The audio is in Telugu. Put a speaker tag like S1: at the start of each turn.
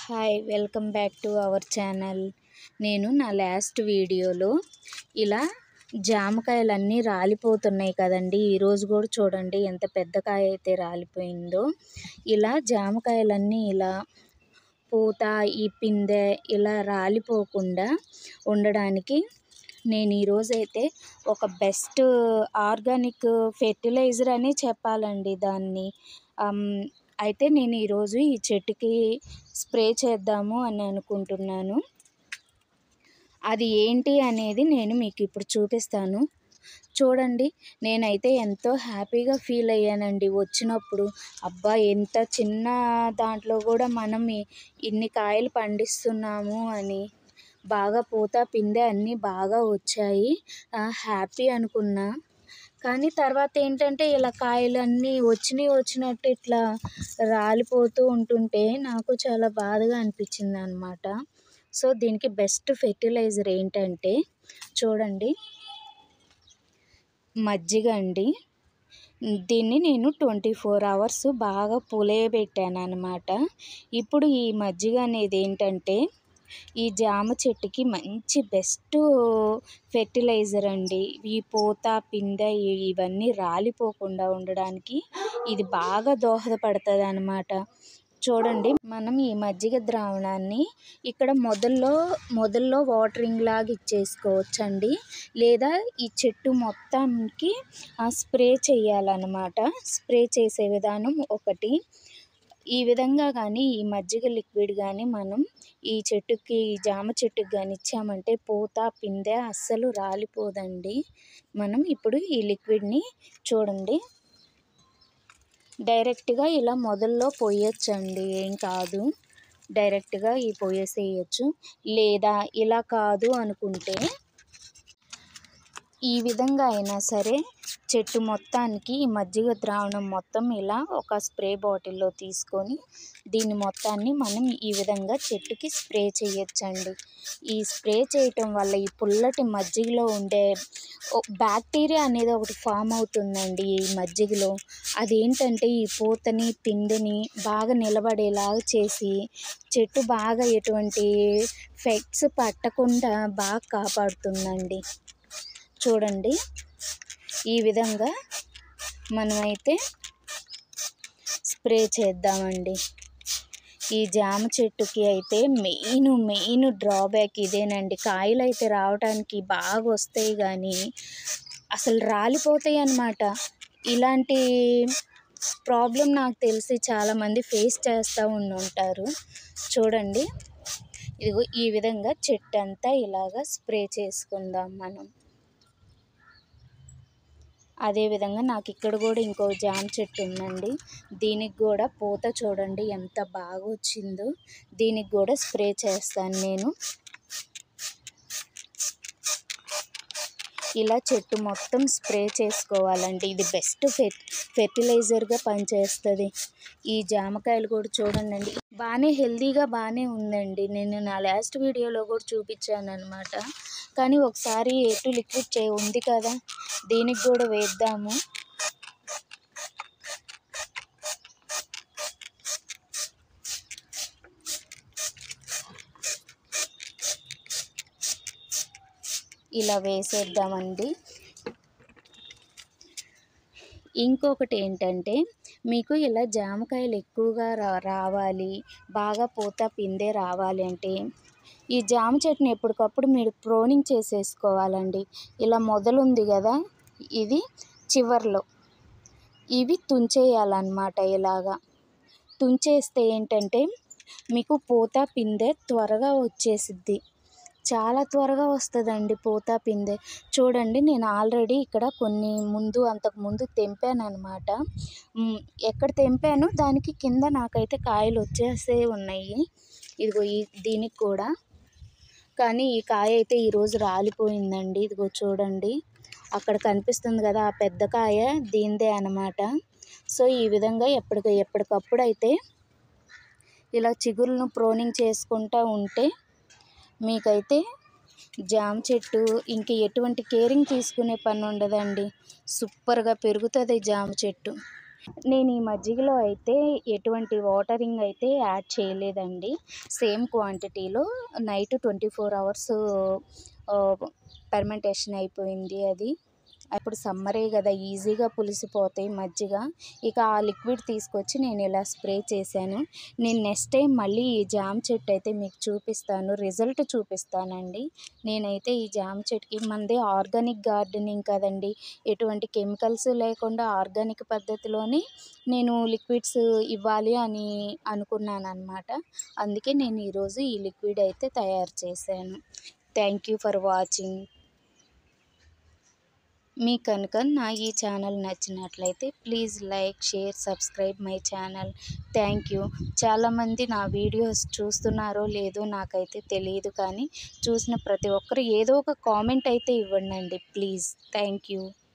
S1: hi welcome back to our channel నేను నా లాస్ట్ వీడియోలో ఇలా జామకాయలన్నీ రాలిపోతున్నాయి కదండి ఈరోజు కూడా చూడండి ఎంత పెద్ద కాయ అయితే రాలిపోయిందో ఇలా జామకాయలన్నీ ఇలా పూత ఈ పిందె ఇలా రాలిపోకుండా ఉండడానికి నేను ఈరోజైతే ఒక బెస్ట్ ఆర్గానిక్ ఫెర్టిలైజర్ అని చెప్పాలండి దాన్ని అమ్, అయితే నేను ఈరోజు ఈ చెట్టుకి స్ప్రే చేద్దాము అని అనుకుంటున్నాను అది ఏంటి అనేది నేను మీకు ఇప్పుడు చూపిస్తాను చూడండి నేనైతే ఎంతో హ్యాపీగా ఫీల్ అయ్యానండి వచ్చినప్పుడు అబ్బా ఎంత చిన్న దాంట్లో కూడా మనం ఇ- ఇన్ని కాయలు పండిస్తున్నాము అని బాగా పూత పిందె అన్నీ బాగా వచ్చాయి ఆ, హ్యాపీ అనుకున్నా కానీ తర్వాత ఏంటంటే ఇలా కాయలన్నీ వచ్చినాయి వచ్చినట్టు ఇట్లా రాలిపోతూ ఉంటుంటే నాకు చాలా బాధగా అనిపించింది అనమాట సో దీనికి బెస్ట్ ఫెర్టిలైజర్ ఏంటంటే చూడండి మజ్జిగ అండి దీన్ని నేను ట్వంటీ ఫోర్ అవర్స్ బాగా పులియబెట్టాను అనమాట ఇప్పుడు ఈ మజ్జిగ అనేది ఏంటంటే ఈ జామ చెట్టుకి మంచి బెస్ట్ ఫెర్టిలైజర్ అండి ఈ పూత పిందె ఇ- ఇవన్నీ రాలిపోకుండా ఉండడానికి ఇది బాగా దోహదపడుతుంది అనమాట చూడండి మనం ఈ మజ్జిగ ద్రావణాన్ని ఇక్కడ మొదల్లో మొదల్లో వాటరింగ్ లాగా ఇచ్చేసుకోవచ్చండి లేదా ఈ చెట్టు మొత్తానికి స్ప్రే చేయాలన్నమాట స్ప్రే చేసే విధానం ఒకటి ఈ విధంగా కానీ ఈ మజ్జిగ లిక్విడ్ కానీ మనం ఈ చెట్టుకి ఈ జామ చెట్టుకి కానీ ఇచ్చామంటే పూత పిందె అస్సలు రాలిపోదండి మనం ఇప్పుడు ఈ లిక్విడ్ని చూడండి డైరెక్ట్గా ఇలా మొదల్లో పోయొచ్చండి ఏం కాదు డైరెక్ట్గా ఈ పోయేసేయచ్చు లేదా ఇలా కాదు అనుకుంటే ఈ విధంగా అయినా సరే చెట్టు మొత్తానికి ఈ మజ్జిగ ద్రావణం మొత్తం ఇలా ఒక స్ప్రే బాటిల్లో తీసుకొని దీన్ని మొత్తాన్ని మనం ఈ విధంగా చెట్టుకి స్ప్రే చేయొచ్చండి ఈ స్ప్రే చేయటం వల్ల ఈ పుల్లటి మజ్జిగలో ఉండే ఓ- బ్యాక్టీరియా అనేది ఒకటి ఫామ్ అవుతుందండి ఈ మజ్జిగలో అదేంటంటే ఈ పూతని పిందెని బాగా నిలబడేలాగా చేసి చెట్టు బాగా ఎటువంటి ఫెక్ట్స్ పట్టకుండా బాగా కాపాడుతుందండి చూడండి ఈ విధంగా మనమైతే స్ప్రే చేద్దామండి ఈ జామ చెట్టుకి అయితే మెయిన్ మెయిన్ డ్రాబ్యాక్ ఇదేనండి కాయలు అయితే రావడానికి బాగా వస్తాయి కానీ అసలు రాలిపోతాయి అన్నమాట ఇలాంటి ప్రాబ్లం నాకు తెలిసి చాలామంది ఫేస్ చేస్తూ ఉండి ఉంటారు చూడండి ఇదిగో ఈ విధంగా చెట్టు అంతా ఇలాగా స్ప్రే చేసుకుందాం మనం అదేవిధంగా నాకు ఇక్కడ కూడా ఇంకో జామ చెట్టు ఉందండి దీనికి కూడా పూత చూడండి ఎంత బాగా వచ్చిందో దీనికి కూడా స్ప్రే చేస్తాను నేను ఇలా చెట్టు మొత్తం స్ప్రే చేసుకోవాలండి ఇది బెస్ట్ ఫెర్ ఫెర్టిలైజర్గా పనిచేస్తుంది ఈ జామకాయలు కూడా చూడండి బాగానే హెల్తీగా బాగానే ఉందండి నేను నా లాస్ట్ వీడియోలో కూడా చూపించాను అనమాట కానీ ఒకసారి ఎటు లిక్విడ్ చే ఉంది కదా దీనికి కూడా వేద్దాము ఇలా వేసేద్దామండి ఇంకొకటి ఏంటంటే మీకు ఇలా జామకాయలు ఎక్కువగా రా రావాలి బాగా పూత పిందే రావాలి అంటే ఈ జామ చెట్టుని ఎప్పటికప్పుడు మీరు ప్రోనింగ్ చేసేసుకోవాలండి ఇలా మొదలు ఉంది కదా ఇది చివర్లో ఇవి తుంచేయాలన్నమాట ఇలాగా తుంచేస్తే ఏంటంటే మీకు పూత పిందె త్వరగా వచ్చేసిద్ది చాలా త్వరగా వస్తుందండి పూత పిందె చూడండి నేను ఆల్రెడీ ఇక్కడ కొన్ని ముందు అంతకు ముందు తెంపాను అనమాట ఎక్కడ తెంపాను దానికి కింద నాకైతే కాయలు వచ్చేసే ఉన్నాయి ఇదిగో ఈ దీనికి కూడా కానీ ఈ కాయ అయితే ఈరోజు రాలిపోయిందండి ఇదిగో చూడండి అక్కడ కనిపిస్తుంది కదా ఆ పెద్ద కాయ దీందే అనమాట సో ఈ విధంగా ఎప్పటికి ఎప్పటికప్పుడు అయితే ఇలా చిగురులను ప్రోనింగ్ చేసుకుంటూ ఉంటే మీకైతే జామ చెట్టు ఇంక ఎటువంటి కేరింగ్ తీసుకునే పని ఉండదండి సూపర్గా పెరుగుతుంది జామ చెట్టు నేను ఈ మజ్జిగలో అయితే ఎటువంటి వాటరింగ్ అయితే యాడ్ చేయలేదండి సేమ్ క్వాంటిటీలో night twenty four hours fermentation అయిపోయింది అది అప్పుడు సమ్మరే కదా ఈజీగా పులిసిపోతాయి మజ్జిగ ఇక ఆ లిక్విడ్ తీసుకొచ్చి నేను ఇలా స్ప్రే చేశాను నేను నెక్స్ట్ టైం మళ్ళీ ఈ జామ చెట్టు అయితే మీకు చూపిస్తాను రిజల్ట్ చూపిస్తానండి నేనైతే ఈ జామ చెట్టుకి మనది ఆర్గానిక్ గార్డెనింగ్ కదండి ఎటువంటి కెమికల్స్ లేకుండా ఆర్గానిక్ పద్ధతిలోనే నేను లిక్విడ్స్ ఇవ్వాలి అని అనుకున్నాను అనమాట అందుకే నేను ఈరోజు ఈ లిక్విడ్ అయితే తయారు చేశాను థ్యాంక్ యూ ఫర్ వాచింగ్ మీకు కనుక నా ఈ ఛానల్ నచ్చినట్లయితే please like share subscribe my channel thank you చాలామంది నా వీడియోస్ చూస్తున్నారో లేదో నాకైతే తెలియదు కానీ చూసిన ప్రతి ఒక్కరు ఏదో ఒక కామెంట్ అయితే ఇవ్వండి ప్లీజ్ థ్యాంక్ యూ